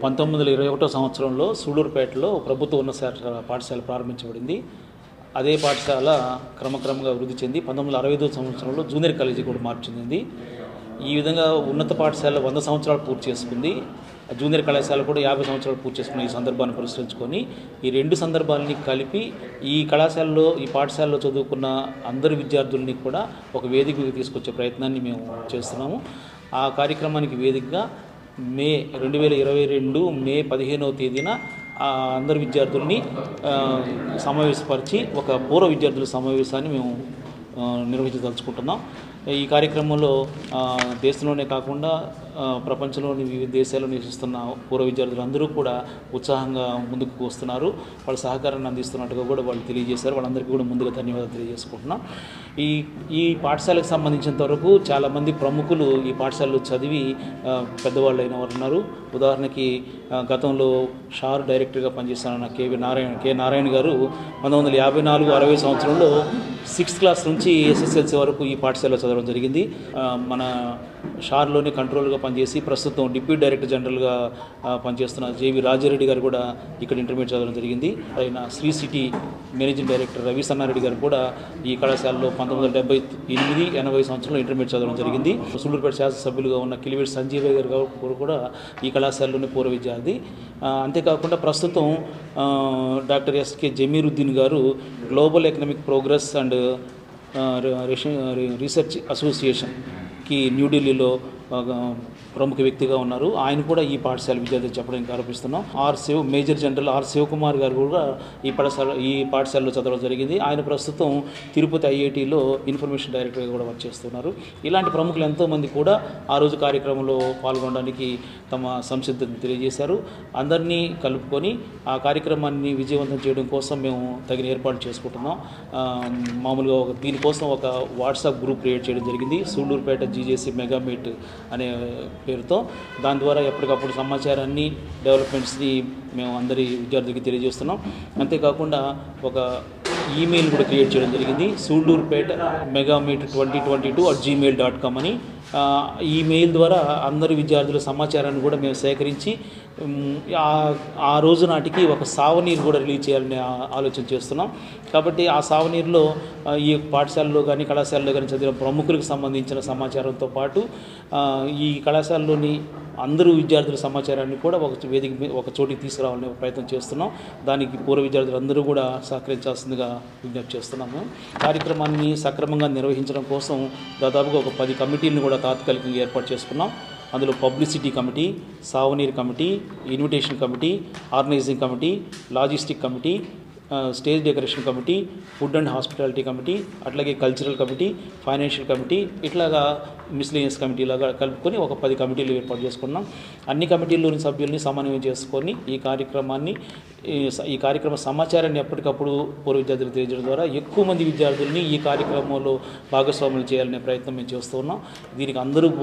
పంతొమ్మిది వందల ఇరవై ఒకటో సంవత్సరంలో సూళ్ళూరుపేటలో ప్రభుత్వ ఉన్నత పాఠశాల ప్రారంభించబడింది అదే పాఠశాల క్రమక్రమంగా అభివృద్ధి చెంది పంతొమ్మిది వందల అరవై ఐదో సంవత్సరంలో జూనియర్ కాలేజీ కూడా మార్పు చెందింది ఈ విధంగా ఉన్నత పాఠశాల వంద సంవత్సరాలు పూర్తి చేసుకుంది జూనియర్ కళాశాల కూడా యాభై సంవత్సరాలు పూర్తి చేసుకున్న ఈ సందర్భాన్ని పురస్కరించుకొని ఈ రెండు సందర్భాలని కలిపి ఈ కళాశాలలో ఈ పాఠశాలలో చదువుకున్న అందరి విద్యార్థుల్ని కూడా ఒక వేదికకు తీసుకొచ్చే ప్రయత్నాన్ని మేము చేస్తున్నాము ఆ కార్యక్రమానికి వేదికగా మే రెండు వేల ఇరవై రెండు మే పదిహేనవ తేదీన ఆ అందరు విద్యార్థుల్ని ఆ, సమావేశపరిచి ఒక పూర్వ విద్యార్థుల సమావేశాన్ని మేము ఆ, నిర్వహించదలుచుకుంటున్నాం ఈ కార్యక్రమంలో ఆ, దేశంలోనే కాకుండా ఆ, ప్రపంచంలోని వివిధ దేశాల్లో నివసిస్తున్న పూర్వ విద్యార్థులందరూ కూడా ఉత్సాహంగా ముందుకు వస్తున్నారు వాళ్ళ సహకారాన్ని అందిస్తున్నట్టుగా కూడా వాళ్ళు తెలియజేశారు వాళ్ళందరికీ కూడా ముందుగా ధన్యవాదాలు తెలియజేసుకుంటున్నాం ఈ ఈ పాఠశాలకు సంబంధించినంత వరకు చాలామంది ప్రముఖులు ఈ పాఠశాలలో చదివి ఆ, పెద్దవాళ్ళు అయిన వారు ఉన్నారు ఉదాహరణకి ఆ, గతంలో షార్ డైరెక్టర్గా పనిచేస్తున్న కేవి నారాయణ కె నారాయణ గారు పంతొమ్మిది వందల యాభై నాలుగు అరవై సంవత్సరంలో సిక్స్త్ క్లాస్ నుంచి ఎస్ఎస్ఎల్సీ వరకు ఈ పాఠశాలలో చదవడం జరిగింది ఆ, మన షార్లోనే కంట్రోల్గా పనిచేసి ప్రస్తుతం డిప్యూటీ డైరెక్టర్ జనరల్గా ఆ, పనిచేస్తున్న జేవి రాజారెడ్డి గారు కూడా ఇక్కడ ఇంటర్మీడియట్ చదవడం జరిగింది ఆయన Sri City managing director Ravi Sannareddy garu కూడా ఈ కళాశాలలో పంతొమ్మిది వందల డెబ్బై ఎనిమిది ఎనభై సంవత్సరంలో ఇంటర్మీడియట్ చదవడం జరిగింది సూళ్ళూరుపేట శాసనసభ్యులుగా ఉన్న కిలివేటి సంజీవయ్య గారు గారు కూడా ఈ కళాశాలలోనే పూర్వ విద్యార్థి ఆ, అంతేకాకుండా ప్రస్తుతం ఆ, డాక్టర్ ఎస్కే జమీరుద్దీన్ గారు గ్లోబల్ ఎకనామిక్ ప్రోగ్రెస్ అండ్ ఆ, రిష- రీసెర్చ్ అసోసియేషన్కి న్యూఢిల్లీలో ఆ, ప్రముఖ వ్యక్తిగా ఉన్నారు ఆయన కూడా ఈ పాఠశాల విద్యార్థులు చెప్పడానికి ఆరోపిస్తున్నాం R Shiv major general R Shivakumar garu కూడా ఈ పాఠశాల ఈ పాఠశాలలో చదవడం జరిగింది ఆయన ప్రస్తుతం తిరుపతి ఐఐటిలో ఇన్ఫర్మేషన్ డైరెక్టర్గా కూడా వర్క్ చేస్తున్నారు ఇలాంటి ప్రముఖులు ఎంతోమంది కూడా ఆ రోజు కార్యక్రమంలో పాల్గొనడానికి తమ సంసిద్ధతను తెలియజేశారు అందరినీ కలుపుకొని ఆ కార్యక్రమాన్ని విజయవంతం చేయడం కోసం మేము తగిన ఏర్పాటు చేసుకుంటున్నాం ఆ, మామూలుగా ఒక దీనికోసం ఒక వాట్సాప్ గ్రూప్ క్రియేట్ చేయడం జరిగింది సూళ్ళూరుపేట జీజేసీ మెగా మీట్ అనే పేరుతో దాని ద్వారా ఎప్పటికప్పుడు సమాచారాన్ని డెవలప్మెంట్స్ని మేము అందరి విద్యార్థులకి తెలియజేస్తున్నాం అంతేకాకుండా ఒక ఈమెయిల్ కూడా క్రియేట్ చేయడం జరిగింది Sullurpeta mega meet twenty twenty two at Gmail dot com అని ఆ, ఈ మెయిల్ ద్వారా అందరి విద్యార్థుల సమాచారాన్ని కూడా మేము సేకరించి ఉమ్, ఆ- ఆ రోజు నాటికి ఒక సావనీరు కూడా రిలీజ్ చేయాలని ఆ- ఆలోచన చేస్తున్నాం కాబట్టి ఆ సావనీరులో ఆ, ఈ పాఠశాలలో కానీ కళాశాలలో కానీ చదివిన ప్రముఖులకు సంబంధించిన సమాచారంతో పాటు ఆ, ఈ కళాశాలలోని అందరూ విద్యార్థుల సమాచారాన్ని కూడా ఒక వేదిక మీద ఒక చోటికి తీసుకురావాలనే ప్రయత్నం చేస్తున్నాం దానికి పూర్వ విద్యార్థులు అందరూ కూడా సహకరించాల్సిందిగా విజ్ఞప్తి చేస్తున్నాము కార్యక్రమాన్ని సక్రమంగా నిర్వహించడం కోసం దాదాపుగా ఒక పది కమిటీలను కూడా తాత్కాలికంగా ఏర్పాటు చేసుకున్నాం అందులో publicity committee souvenir committee invitation committee organising committee logistic committee ఆ, stage decoration committee food and hospitality committee అట్లాగే కల్చరల్ కమిటీ ఫైనాన్షియల్ కమిటీ ఇట్లాగా మిస్లీనియస్ కమిటీ లాగా కలుపుకొని ఒక పది కమిటీలు ఏర్పాటు చేసుకున్నాం అన్ని కమిటీల్లోని సభ్యుల్ని సమన్వయం చేసుకొని ఈ కార్యక్రమాన్ని ఈ స- ఈ కార్యక్రమ సమాచారాన్ని ఎప్పటికప్పుడు పూర్వ విద్యార్థులకు తెలియజేయడం ద్వారా ఎక్కువ మంది విద్యార్థుల్ని ఈ కార్యక్రమంలో భాగస్వాములు చేయాలనే ప్రయత్నం మేము చేస్తూ ఉన్నాం దీనికి అందరూ